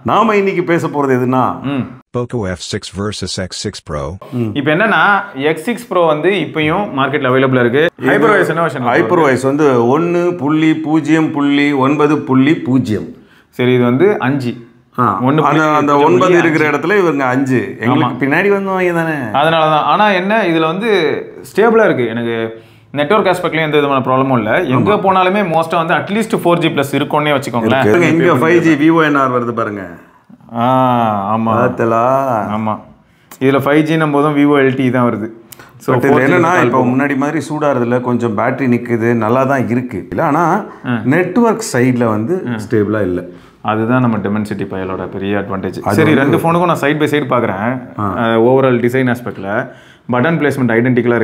நாம இன்னைக்கு பேச போறது எதுனா ம் Poco F6 versus X6 Pro. இப்போ என்னன்னா எக்ஸ் சிக்ஸ் ப்ரோ வந்து இப்பயும் மார்க்கெட்ல அவைலபிளா இருக்கு ஹைப்பர் என்ன வருஷன் ஹைப்பர் வாய்ஸ் வந்து ஒன்று புள்ளி பூஜ்ஜியம் புள்ளி ஒன்பது புள்ளி பூஜ்ஜியம் சரி இது வந்து அஞ்சு ஆ, ஒண்ணு அந்த புள்ளி அந்த பூஜ்ஜியம் ஒன்பது புள்ளி இருக்கிற இடத்துல இவங்க அஞ்சு எங்களுக்கு பின்னாடி வந்தவங்க தானே அதனால தான் ஆனால் என்ன இதில் வந்து ஸ்டேபிளாக இருக்குது எனக்கு நெட்ஒர்க் ஆஸ்பெக்ட்லேயும் எந்த விதமான ப்ராப்ளமும் இல்லை எங்கே போனாலுமே மோஸ்ட்டாக வந்து அட்லீஸ்ட் ஃபோர் ஜி ப்ளஸ் இருக்கும்னே வச்சுக்கோங்களேன் இருக்கு. இங்க ஃபைவ் ஜி விவோ என்ஆர் வருது பாருங்க ஆ ஆமாம் பார்த்தலா ஆமாம் இதில் ஃபைவ் ஜின்னும் போதும் விவோ எல்டி தான் வருது ஸோ பட் இதில் என்னன்னா இப்போ முன்னாடி மாதிரி சூடாகிறதுல கொஞ்சம் பேட்டரி நிற்குது நல்லா தான் இருக்கு இல்லை ஆனால் நெட்வொர்க் சைடில் வந்து ஸ்டேபிளாக இல்லை அதுதான் நம்ம டெமன்சிட்டி பயலோட பெரிய அட்வான்டேஜ் சரி ரெண்டு ஃபோனுக்கும் நான் சைட் பை சைடு பார்க்குறேன் ஓவரால் டிசைன் ஆஸ்பெக்டில் பட்டன் பிளேஸ்மெண்ட் ஐடென்டிக்கலாக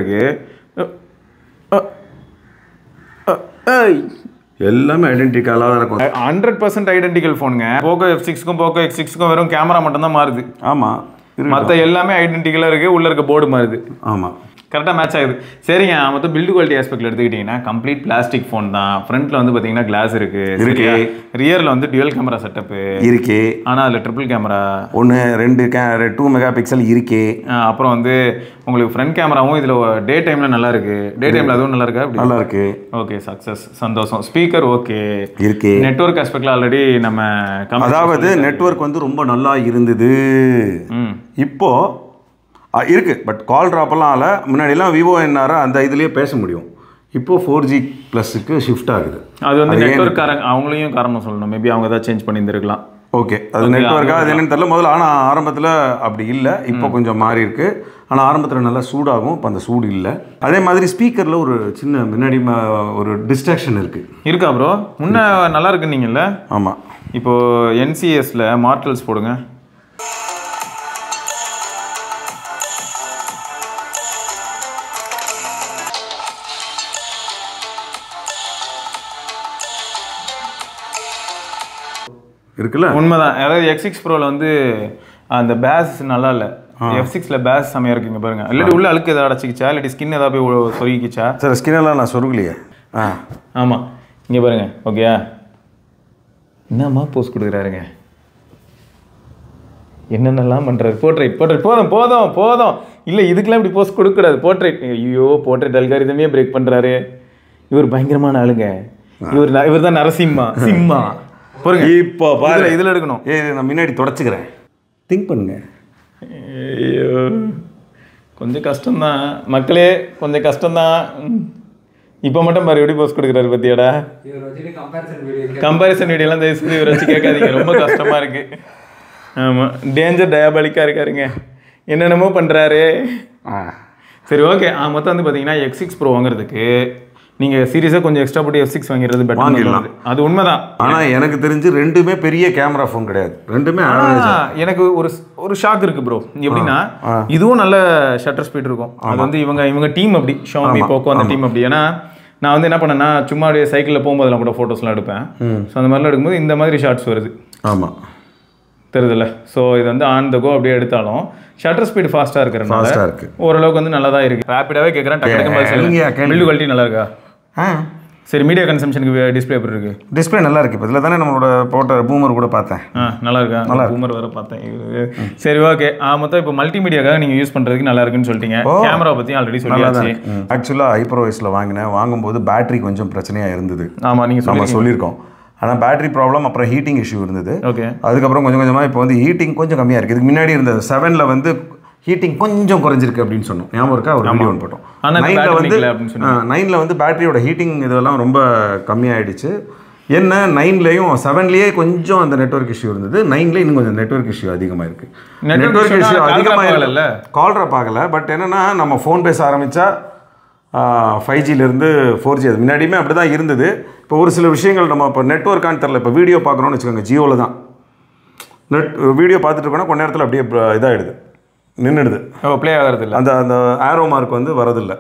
இருக்குது எல்லாமே ஐடென்டிக்கலாக தான் இருக்கும் ஹண்ட்ரட் பர்சன்ட் ஐடென்டிக்கல் ஃபோனுங்க போக்கோ எஃப் சிக்ஸ்க்கும் போக்கோ எக்ஸ் சிக்ஸ்க்கும் வெறும் கேமரா மட்டும் தான் மாறுது ஆமாம் மற்ற எல்லாமே ஐடென்டிக்கலாக இருக்குது உள்ள இருக்க போர்டு மாறுது ஆமாம் கரெக்டாக மேட்ச் ஆகுது சரிங்க மொத்தம் பில்டு குவாலிட்டி ஆஸ்பெக்ட்ல எடுத்துக்கிட்டிங்கன்னா கம்ப்ளீட் பிளாஸ்டிக் ஃபோன் தான் ஃப்ரண்ட்ல வந்து பார்த்தீங்கன்னா கிளாஸ் இருக்கு இருக்கு. ரியரில் வந்து டுவல் கேமரா செட்டப்பு இருக்கே ஆனால் அதில் ட்ரிபிள் கேமரா ஒன்று ரெண்டு கே டூ மெகா பிக்சல் இருக்கே அப்புறம் வந்து உங்களுக்கு ஃப்ரண்ட் கேமராவும் இதில் டே டைமில் நல்லா இருக்கு டே டைமில் அதுவும் நல்லா இருக்கா அப்படி நல்லா இருக்கு ஓகே சக்ஸஸ் சந்தோஷம் ஸ்பீக்கர் ஓகே இருக்கே நெட்ஒர்க் ஆஸ்பெக்ட்ல ஆல்ரெடி நம்ம company அதாவது நெட்வொர்க் வந்து ரொம்ப நல்லா இருந்தது ம் இப்போ அ, இருக்கு பட் கால் ட்ராப்பெல்லாம் ஆல முன்னாடிலாம் விவோ என்ஆர் அந்த இதுலயே பேச முடியும் இப்போ ஃபோர் ஜி ப்ளஸுக்கு ஷிஃப்ட் ஆகுது அது வந்து அது ஏன் நெட்ஒர்க் காரங்க அவங்களையும் காரணம் சொல்லணும் மேபி அவங்க ஏதாவது சேஞ்ச் பண்ணியிருந்திருக்கலாம் ஓகே அது நெட்வொர்க்கா அது என்னன்னு தெரியல முதல்ல ஆனால் ஆரம்பத்தில் அப்படி இல்லை இப்போ கொஞ்சம் மாறி இருக்கு ஆனால் ஆரம்பத்தில் நல்லா சூடாகும் இப்போ அந்த சூடு இல்லை அதே மாதிரி ஸ்பீக்கரில் ஒரு சின்ன முன்னாடி ம- ஒரு டிஸ்ட்ராக்ஷன் இருக்கு இருக்கா ப்ரோ முன்ன நல்லா இருக்குன்னீங்கல்ல ஆமாம் இப்போ என்சிஎஸ்ல மார்டல்ஸ் போடுங்க இருக்குல்ல உண்மைதான் அதாவது எக்ஸ் சிக்ஸ் ப்ரோவில் வந்து அந்த பேஸ் நல்லா இல்லை எஃப் சிக்ஸில் பேஸ் செமையாக இருக்குங்க பாருங்க இல்லாட்டி உள்ள அழுக்கு ஏதாவது அடைச்சிக்கிச்சா இல்லாட்டி ஸ்கின் ஏதாவது போய் உ- சொருகிக்கிச்சா சார் ஸ்கின்னெல்லாம் நான் சொருகலையே ஆ ஆமாம் இங்கே பாருங்க ஓகேயா என்னம்மா போஸ்ட் கொடுக்குறாருங்க என்னென்னலாம் பண்ணுறாரு போர்ட்ரேட் போர்ட்ரேட் போதும் போதும் போதும் இல்லை இதுக்கெல்லாம் இப்படி போஸ்ட் கொடுக்கக்கூடாது போர்ட்ரேட் ஐயோ போர்ட்ரேட் அல்காரிதமே பிரேக் பண்ணுறாரு இவர் பயங்கரமான ஆளுங்க இவர் ந- இவர் தான் நரசிம்மா சிம்மா பாருங்க இப்போ பாரு இதில் இதில் எடுக்கணும் ஏய் இதை நான் முன்னாடி தொடச்சிக்கிறேன் திங்க் பண்ணுங்க ஐயோ கொஞ்சம் கஷ்டம்தான் மக்களே கொஞ்சம் கஷ்டம்தான் இப்போ மட்டும் பாரு எப்படி போஸ்ட் கொடுக்குறாரு பத்தியாடா இவர் வச்சுட்டு கம்பேரிசன் வீடியோ கம்பாரிசன் வீடியோலாம் தயவு செய்து இவரை வச்சு கேட்காதீங்க ரொம்ப கஷ்டமா இருக்கு ஆமாம் டேஞ்சர் டயாபாலிக்காக இருக்காருங்க என்னென்னமோ பண்ணுறாரு ஆ சரி ஓகே ஆ மொத்தம் வந்து பார்த்தீங்கன்னா எக்ஸ் சிக்ஸ் ப்ரோ வாங்குறதுக்கு நீங்கள் சீரியஸாக கொஞ்சம் எக்ஸ்ட்ரா போட்டு எஃப் சிக்ஸ் வாங்கிறது வாங்கிடலாம். பெட்டர் அது உண்மைதான் ஆனால் எனக்கு தெரிஞ்சு ரெண்டுமே பெரிய கேமரா ஃபோன் கிடையாது ரெண்டுமே average. ஆனா, எனக்கு ஒரு ஒரு ஷாக் இருக்கு ப்ரோ எப்படின்னா இதுவும் நல்ல ஷட்டர் ஸ்பீட் இருக்கும் அது வந்து இவங்க இவங்க டீம் அப்படி ஷாமி போக்கோ அந்த டீம் அப்படி ஏன்னா நான் வந்து என்ன பண்ணேன்னா சும்மா அப்படியே சைக்கிளில் போகும்போதெல்லாம் கூட ஃபோட்டோஸ்லாம் எடுப்பேன் ஸோ அந்த மாதிரிலாம் எடுக்கும்போது இந்த மாதிரி ஷார்ட்ஸ் வருது ஆமாம் தெரியுதுல்ல ஸோ இது வந்து ஆன் த கோ அப்படியே எடுத்தாலும் ஷட்டர் ஸ்பீட் ஃபாஸ்ட்டாக இருக்கிறனால Fast ஆ இருக்கு. ஓரளவுக்கு வந்து நல்லா தான் இருக்கு ரேப்பிடாகவே கேட்குறேன் கேளுங்கய்யா, டக்கு கேளுங்க. பில்டு குவாலிட்டி நல்லா இருக்கா ஆ சரி மீடியா கன்சம்ஷனுக்கு டிஸ்பிளே எப்படி இருக்கு டிஸ்பிளே நல்லா இருக்கு இப்போ இதில் தானே நம்மளோட போட்ட பூமர் கூட பார்த்தேன் ஆ நல்லா இருக்கா பூமர் வேற பார்த்தேன் இது. சரி ஓகே ஆ மொத்தம் இப்போ மல்டிமீடியாக்காக நீங்கள் யூஸ் பண்ணுறதுக்கு நல்லா இருக்குன்னு சொல்லிட்டீங்க கேமரா பற்றி ஆல்ரெடி சொல்லியாச்சு ஆக்சுவலாக ஹைப்ரோ வயசில் வாங்கினேன் வாங்கும்போது பேட்டரி கொஞ்சம் பிரச்சனையாக இருந்தது ஆமாம் நீங்கள் நம்ம சொல்லி சொல்லியிருக்கோம் ஆனால் பேட்டரி ப்ராப்ளம் அப்புறம் ஹீட்டிங் இஷ்யூ இருந்தது ஓகே அதுக்கப்புறம் கொஞ்சம் கொஞ்சமாக இப்போ வந்து ஹீட்டிங் கொஞ்சம் கம்மியாக இருக்குது இதுக்கு முன்னாடி இருந்தது செவனில் வந்து ஹீட்டிங் கொஞ்சம் குறைஞ்சிருக்கு அப்படின்னு சொன்னோம் ஞாபகம் இருக்கா ஒரு வீடியோ ஒன்று போட்டோம் ஆனா இப்ப நைனில் battery வந்து நிக்கல அப்படின்னு நைனில் வந்து பேட்டரியோட ஹீட்டிங் இதெல்லாம் ரொம்ப கம்மியாயிடுச்சு என்ன நைன்லேயும் செவன்லேயே கொஞ்சம் அந்த நெட்வொர்க் இஷ்யூ இருந்தது நைன்ல இன்னும் கொஞ்சம் நெட்வொர்க் இஷ்யூ அதிகமாக இருக்கு Network நெட்வொர்க் issue இஷ்யூ னா அதிகமாக call drop இல்லைல்ல ஆகலைல்ல? கால் ட்ராப் ஆகலை பட் என்னன்னா நம்ம ஃபோன் பேச ஆரம்பித்தா ஃபைவ் ஜிலேருந்து ஃபோர் ஜி அது முன்னாடியுமே அப்படி தான் இருந்தது இப்போ ஒரு சில விஷயங்கள் நம்ம இப்போ நெட்ஒர்க்கான்னு தெரில இப்போ வீடியோ பார்க்குறோம்னு வச்சுக்கோங்க ஜியோவில் தான் நெட் வீடியோ பார்த்துட்டு இருக்கோன்னா கொஞ்ச நேரத்தில் அப்படியே ப- இதாகிடுது நின்றுடுது ஓ ப்ளே ஆகிறது இல்லை அந்த அந்த ஆரோ மார்க் வந்து வரதில்லை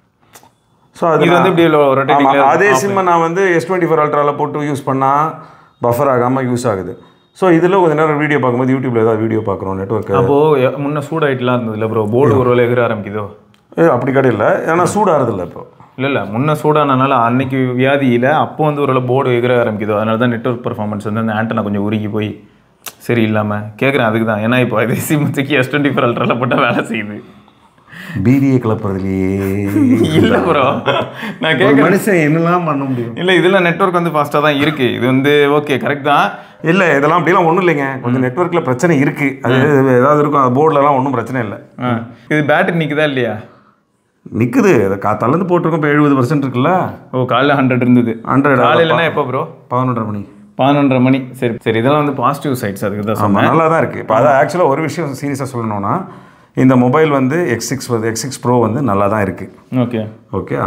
ஸோ அது இது வந்து நான்- இப்படி ரொட்டேட்டிங் ஆமா, அதே சிம்மை நான் வந்து எஸ் டுவெண்ட்டி ஃபோர் அல்ட்ராவில் போட்டு யூஸ் பண்ணால் பஃபர் ஆகாமல் யூஸ் ஆகுது ஸோ இதில் கொஞ்ச நேரம் வீடியோ பார்க்கும்போது யூடியூப்ல ஏதாவது வீடியோ பார்க்குறோம் நெட்ஒர்க் அப்போ எ- முன்ன சூடாயிட்டுலாம் இருந்ததுல ப்ரோ போர்டு ஒரு வேலை எகிற ஆரம்பிக்குதோ அப்படி கிடையாது ஏன்னா சூடாகிறதில்ல இப்போ இல்லை இல்லை முன்ன சூடானனால அன்னைக்கு வியாதியில் அப்போ வந்து ஒரு போர்டு எகிற ஆரம்பிக்குதோ அதனால தான் நெட்ஒர்க் பர்ஃபார்மன்ஸ் வந்து அந்த ஆண்டனா கொஞ்சம் உருகி போய் சரி இல்லாமல் கேட்குறேன் அதுக்கு தான் ஏன்னா இப்போ இது சிம் தூக்கி எஸ் டுவெண்ட்டி ஃபோர் அல்ட்ராவில் போட்டால் வேலை செய்யுது பீதியை கிளப்புறதுலையே இல்லை ப்ரோ நான் ஒரு கேட்குறேன் மனுஷன் என்னெல்லாம் பண்ண முடியும் இல்லை இதில் நெட்வொர்க் வந்து ஃபாஸ்ட்டாக தான் இருக்குது இது வந்து ஓகே கரெக்ட் தான் இல்லை இதெல்லாம் அப்படிலாம் ஒன்றும் இல்லைங்க கொஞ்சம் நெட்ஒர்க்கில் பிரச்சனை இருக்குது அது ஏதாவது இருக்கும் போர்டிலலாம் ஒன்றும் பிரச்சனை இல்லை ஆ இது பேட்டரி நிற்குதா இல்லையா நிற்குது அதை காத்தாலேருந்து போட்டிருக்கோம் இப்போ எழுபது பர்சன்ட் இருக்குல்ல ஓ காலைல ஹண்ட்ரட் இருந்தது 100 காலையிலனா எப்போ ப்ரோ பதினொன்றரை மணி பதினொன்றரை மணி சரி சரி இதெல்லாம் வந்து பாசிட்டிவ் சைட்ஸ் அதுக்கு தான் ஆமாம் சொன்னேன் நல்லா தான் இருக்குது இப்போ அதான் ஆக்சுவலாக ஒரு விஷயம் சீரியஸாக சொல்லணும்னா இந்த மொபைல் வந்து எக்ஸ் சிக்ஸ் வந்து எக்ஸ் சிக்ஸ் ப்ரோ வந்து நல்லா தான் இருக்குது ஓகே ஓகே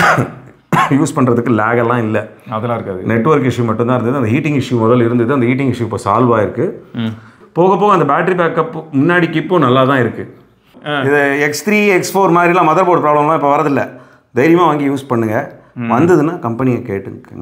யூஸ் பண்ணுறதுக்கு lag எல்லாம் இல்லை அதெல்லாம் இருக்காது நெட்வொர்க் இஷ்யூ மட்டும்தான் இருந்தது அந்த ஹீட்டிங் இஷ்யூ முதல்ல இருந்தது அந்த ஹீட்டிங் இஷ்யூ இப்போ சால்வ் ஆயிருக்கு போக போக அந்த பேட்டரி பேக்கப் முன்னாடிக்கு இப்போ நல்லா தான் இருக்குது இது எக்ஸ் த்ரீ எக்ஸ் ஃபோர் மாதிரிலாம் மதர் போர்டு ப்ராப்ளம்லாம் இப்போ வரதில்லை தைரியமாக வாங்கி யூஸ் பண்ணுங்கள் வந்ததுன்னா கம்பெனியை கேட்டுங்க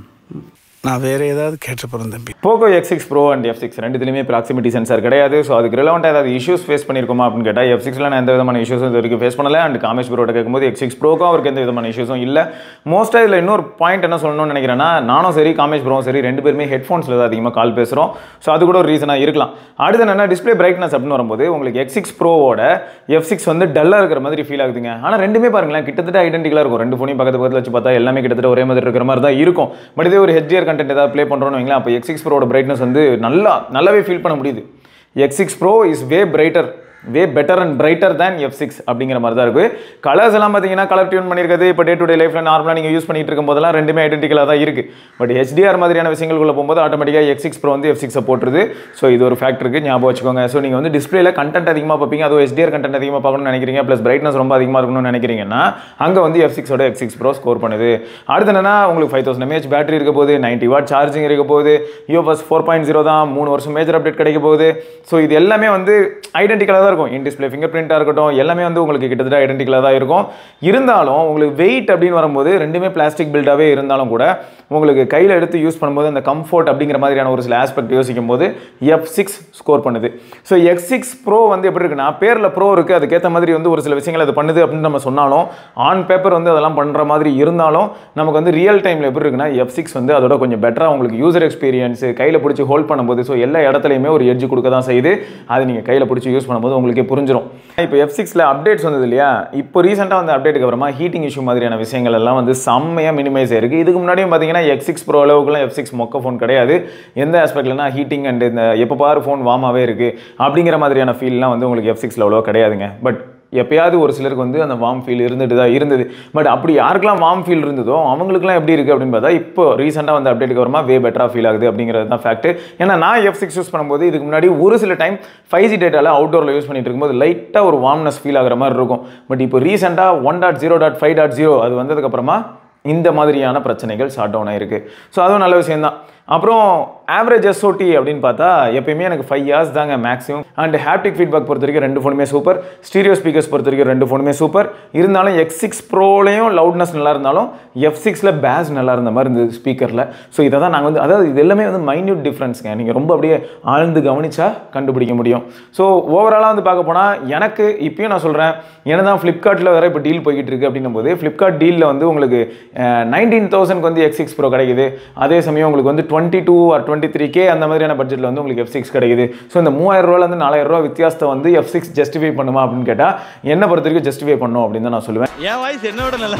நான் வேற ஏதாவது கேட்டு போகிறேன் தம்பி Poco X six pro and F six ரெண்டுத்துலையுமே ப்ராக்சிமிட்டி சென்சார் கிடையாது ஸோ அதுக்கு ரிலவெண்ட்டாக ஏதாவது இஷ்யூஸ் ஃபேஸ் பண்ணியிருக்கோமா அப்படின்னு கேட்டால் எஃப் சிக்ஸில் நான் எந்த விதமான இஷ்யூஸும் இது வரைக்கும் ஃபேஸ் பண்ணல அண்ட் காமேஷ் ப்ரோட்ட கேட்கும்போது எக்ஸ் சிக்ஸ் ப்ரோக்கும் அவருக்கு எந்த விதமான இஷ்யூஸும் இல்லை மோஸ்ட்டாக இதில் இன்னொரு பாயிண்ட் என்ன சொல்லணும்னு நினைக்கிறேன்னா நானும் சரி காமேஷ் ப்ரோவும் சரி ரெண்டு பேருமே ஹெட்ஃபோன்ஸில் தான் அதிகமாக கால் பேசுகிறோம் ஸோ அது கூட ஒரு ரீசனாக இருக்கலாம் அடுத்து என்னன்னா டிஸ்பிளே பிரைட்னஸ் அப்படின்னு வரும்போது உங்களுக்கு எக்ஸ் சிக்ஸ் ப்ரோவோட எஃப் சிக்ஸ் வந்து டல்லாக இருக்கிற மாதிரி ஃபீல் ஆகுதுங்க ஆனால் ரெண்டுமே பாருங்களேன் கிட்டத்தட்ட ஐடென்டிக்கலாக இருக்கும் ரெண்டு ஃபோனையும் பக்கத்து பக்கத்தில் வச்சு பார்த்தா எல்லாமே கிட்டத்தட்ட ஒரே மாதிரி இருக்கிற மாதிரி தான் இருக்கும் பட் இதே ஒரு ஹெச்டிஆர் கண்டென்ட் ஏதாவது ப்ளே பண்ணுறோம்னு வைங்களேன் அப்போ எக்ஸ் சிக்ஸ் ப்ரோட பிரைட்னஸ் வந்து நல்லா நல்லாவே ஃபீல் பண்ண முடியுது X six pro is way brighter way better and brighter than F six அப்படிங்கிற மாதிரி தான் இருக்குது கலர்ஸ் எல்லாம் பார்த்தீங்கன்னா கலர் டியூன் பண்ணியிருக்கிறது இப்போ டே டு டே லைஃப்பில் நார்மலாக நீங்கள் யூஸ் பண்ணிட்டு இருக்கும் போதெல்லாம் ரெண்டுமே ஐடென்டிக்கலாக தான் இருக்குது பட் ஹெச்டிஆர் மாதிரியான விஷயங்களுக்குள்ள போகும்போது ஆட்டோமேட்டிக்காக எக்ஸ் சிக்ஸ் ப்ரோ வந்து எஃப் சிக்ஸை போட்டுருது ஸோ இது ஒரு ஃபேக்ட் இருக்குது ஞாபகம் வச்சுக்கோங்க ஸோ நீங்கள் வந்து டிஸ்பிளேல கண்டென்ட் அதிகமாக பார்ப்பீங்க அதுவும் ஹெச்டிஆர் கண்டென்ட் அதிகமாக பார்க்கணும்னு நினைக்கிறீங்க ப்ளஸ் பிரைட்னஸ் ரொம்ப அதிகமாக இருக்கணும்னு நினைக்கிறீங்கன்னா அங்கே வந்து எஃப் சிக்ஸோட எக்ஸ் சிக்ஸ் ப்ரோ ஸ்கோர் பண்ணுது அடுத்து என்னன்னா உங்களுக்கு ஃபைவ் தௌசண்ட் எம்ஏஹெச் பேட்டரி இருக்க போகுது நைன்ட்டி வாட் சார்ஜிங் இருக்க போகுது யூஎஃப்எஸ் ஃபோர் பாயிண்ட் ஜீரோ தான் மூணு வருஷம் மேஜர் அப்டேட் கிடைக்க போகுது ஸோ இது எல்லாமே வந்து ஐடென்டிக்கலாக தான் இருக்கும் இன் டிஸ்பிளே ஃபிங்கர் பிரிண்டாக இருக்கட்டும் எல்லாமே வந்து உங்களுக்கு கிட்டத்தட்ட ஐடென்டிக்கலாக தான் இருக்கும் இருந்தாலும் உங்களுக்கு வெயிட் அப்படின்னு வரும்போது ரெண்டுமே பிளாஸ்டிக் பில்டாகவே இருந்தாலும் கூட உங்களுக்கு கையில் எடுத்து யூஸ் பண்ணும்போது அந்த கம்ஃபர்ட் அப்படிங்கிற மாதிரியான ஒரு சில ஆஸ்பெக்ட் யோசிக்கும் போது எஃப் சிக்ஸ் ஸ்கோர் பண்ணுது ஸோ எக்ஸ் சிக்ஸ் ப்ரோ வந்து எப்படி இருக்குன்னா பேரில் ப்ரோ இருக்குது அதுக்கேற்ற மாதிரி வந்து ஒரு சில விஷயங்கள் அது பண்ணுது அப்படின்னு நம்ம சொன்னாலும் ஆன் பேப்பர் வந்து அதெல்லாம் பண்ணுற மாதிரி இருந்தாலும் நமக்கு வந்து ரியல் டைமில் எப்படி இருக்குன்னா எஃப் சிக்ஸ் வந்து அதோட கொஞ்சம் பெட்டராக உங்களுக்கு யூசர் எக்ஸ்பீரியன்ஸ் கையில் பிடிச்சி ஹோல்ட் பண்ணும்போது ஸோ எல்லா இடத்துலையுமே ஒரு எட்ஜ் கொடுக்க தான் செய்யுது அது நீங்கள் கையில் பிடிச்சி யூஸ் பண்ணும்போது உங்களுக்கே புரிஞ்சிடும் இப்போ எஃப் சிக்ஸில் அப்டேட்ஸ் வந்தது இல்லையா இப்போ ரீசெண்டாக வந்து அப்டேட்டுக்கு அப்புறமா ஹீட்டிங் இஷ்யூ மாதிரியான விஷயங்கள் எல்லாம் வந்து செம்மையாக மினிமைஸ் ஆயிருக்கு இதுக்கு முன்னாடியும் பார்த்தீங்கன்னா எக்ஸ் சிக்ஸ் ப்ரோ அளவுக்குலாம் எஃப் சிக்ஸ் மொக்க ஃபோன் கிடையாது எந்த ஆஸ்பெக்ட்லனா ஹீட்டிங் அண்ட் இந்த எப்போ பாரு ஃபோன் வாமாவே இருக்குது அப்படிங்கிற மாதிரியான ஃபீல்லாம் வந்து உங்களுக்கு எஃப் சிக்ஸில் அவ்வளோ கிடையாதுங்க பட் எப்பயாவது ஒரு சிலருக்கு வந்து அந்த வார்ம் ஃபீல் இருந்துட்டு தான் இருந்தது பட் அப்படி யாருக்கெல்லாம் வார்ம் ஃபீல் இருந்ததோ அவங்களுக்குலாம் எப்படி இருக்குது அப்படின்னு பார்த்தா இப்போ ரீசெண்டாக வந்து அப்டேட்டுக்கு வரமா வே பெட்டராக ஃபீல் ஆகுது அப்படிங்கிறது தான் ஃபேக்ட் ஏன்னா நான் எஃப் சிக்ஸ் யூஸ் பண்ணும்போது இதுக்கு முன்னாடி ஒரு சில டைம் ஃபைவ் ஜி டேட்டாவில் அவுட்டோரில் யூஸ் பண்ணிட்டு இருக்கும்போது லைட்டாக ஒரு வார்ம்னஸ் ஃபீல் ஆகிற மாதிரி இருக்கும் பட் இப்போ ரீசெண்டாக one dot zero dot five dot zero அது வந்ததுக்கப்புறமா இந்த மாதிரியான பிரச்சனைகள் ஷார்ட் டவுன் ஆயிருக்கு ஸோ அதுவும் நல்ல விஷயம்தான் அப்புறம் ஆவரேஜ் எஸ்ஓடி அப்படின்னு பார்த்தா எப்பயுமே எனக்கு ஃபைவ் இயர்ஸ் தாங்க மேக்ஸிமம் அண்ட் ஹாப்டிக் ஃபீட்பேக் பொறுத்த வரைக்கும் ரெண்டு ஃபோனுமே சூப்பர் ஸ்டீரியோ ஸ்பீக்கர்ஸ் பொறுத்த வரைக்கும் ரெண்டு ஃபோனுமே சூப்பர் இருந்தாலும் எக்ஸ் சிக்ஸ் ப்ரோலையும் லவுட்னஸ் நல்லா இருந்தாலும் எஃப் சிக்ஸில் பேஸ் நல்லா இருந்த மாதிரி இருந்தது ஸ்பீக்கரில் ஸோ இதை தான் நாங்கள் வந்து அதாவது இது எல்லாமே வந்து மைன்யூட் டிஃப்ரென்ஸுங்க நீங்கள் ரொம்ப அப்படியே ஆழ்ந்து கவனிச்சா கண்டுபிடிக்க முடியும் ஸோ ஓவராலாக வந்து பார்க்க போனால் எனக்கு இப்பயும் நான் சொல்கிறேன் என்ன தான் ஃப்ளிப்கார்ட்டில் வேறு இப்போ டீல் போய்கிட்டு இருக்கு அப்படின்னும் போது ஃப்ளிப்கார்ட் டீலில் வந்து உங்களுக்கு நைன்டீன் தௌசண்ட்க்கு வந்து எக்ஸ் சிக்ஸ் ப்ரோ கிடைக்குது அதே சமயம் உங்களுக்கு வந்து twenty two or twenty three K அந்த மாதிரியான பட்ஜெட்டில் வந்து உங்களுக்கு எஃப் சிக்ஸ் கிடைக்குது ஸோ இந்த மூவாயிரம் ரூபாயிலேருந்து நாலாயிரம் ரூபா வித்தியாசத்தை வந்து எஃப் சிக்ஸ் ஜஸ்டிஃபை பண்ணுமா அப்படின்னு கேட்டால் என்ன பொறுத்த வரைக்கும் ஜஸ்டிஃபை பண்ணும் அப்படின்னு தான் நான் சொல்லுவேன் என் வாய்ஸ் என்னோட நல்லா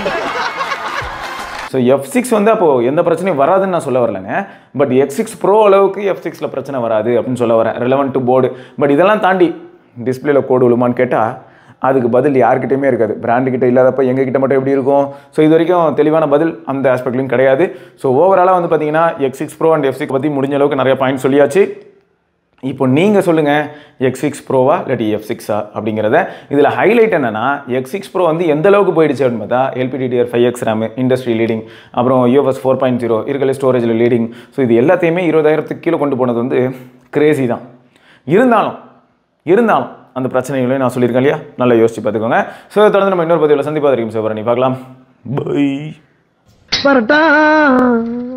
ஸோ எஃப் சிக்ஸ் வந்து அப்போது எந்த பிரச்சனையும் வராதுன்னு நான் சொல்ல வரலைங்க பட் எக்ஸ் சிக்ஸ் ப்ரோ அளவுக்கு எஃப் சிக்ஸில் பிரச்சனை வராது அப்படின்னு சொல்ல வரேன் ரெலவெண்ட் டு போர்டு பட் இதெல்லாம் தாண்டி டிஸ்பிளேல கோடு விழுமான்னு கேட்டால் அதுக்கு பதில் யார்கிட்டயுமே இருக்காது பிராண்டு கிட்ட இல்லாதப்ப எங்க கிட்ட மட்டும் எப்படி இருக்கும் ஸோ இது வரைக்கும் தெளிவான பதில் அந்த ஆஸ்பெக்ட்லையும் கிடையாது ஸோ ஓவராலாக வந்து பார்த்தீங்கன்னா X six pro and F six பற்றி முடிஞ்ச அளவுக்கு நிறைய பாயிண்ட் சொல்லியாச்சு இப்போ நீங்கள் சொல்லுங்கள் எக்ஸ் சிக்ஸ் ப்ரோவா இல்லாட்டி எஃப் சிக்ஸா அப்படிங்கிறத இதில் ஹைலைட் என்னன்னா எக்ஸ் சிக்ஸ் ப்ரோ வந்து எந்த அளவுக்கு போயிடுச்சு அப்படின்னு பார்த்தா LPDDR five X RAM industry leading அப்புறம் யூஎஃப்எஸ் ஃபோர் பாயிண்ட் ஜீரோ இருக்கல ஸ்டோரேஜில் லீடிங் ஸோ இது எல்லாத்தையுமே இருபதாயிரத்துக்கு கீழே கொண்டு போனது வந்து கிரேசி தான் இருந்தாலும் இருந்தாலும் அந்த பிரச்சனைகளையும் நான் சொல்லியிருக்கேன் இல்லையா நல்லா யோசிச்சு பார்த்துக்கோங்க ஸோ தொடர்ந்து நம்ம இன்னொரு பதிவில் சந்திப்பா வரைக்கும் சிவரணி பார்க்கலாம் பை வரட்டா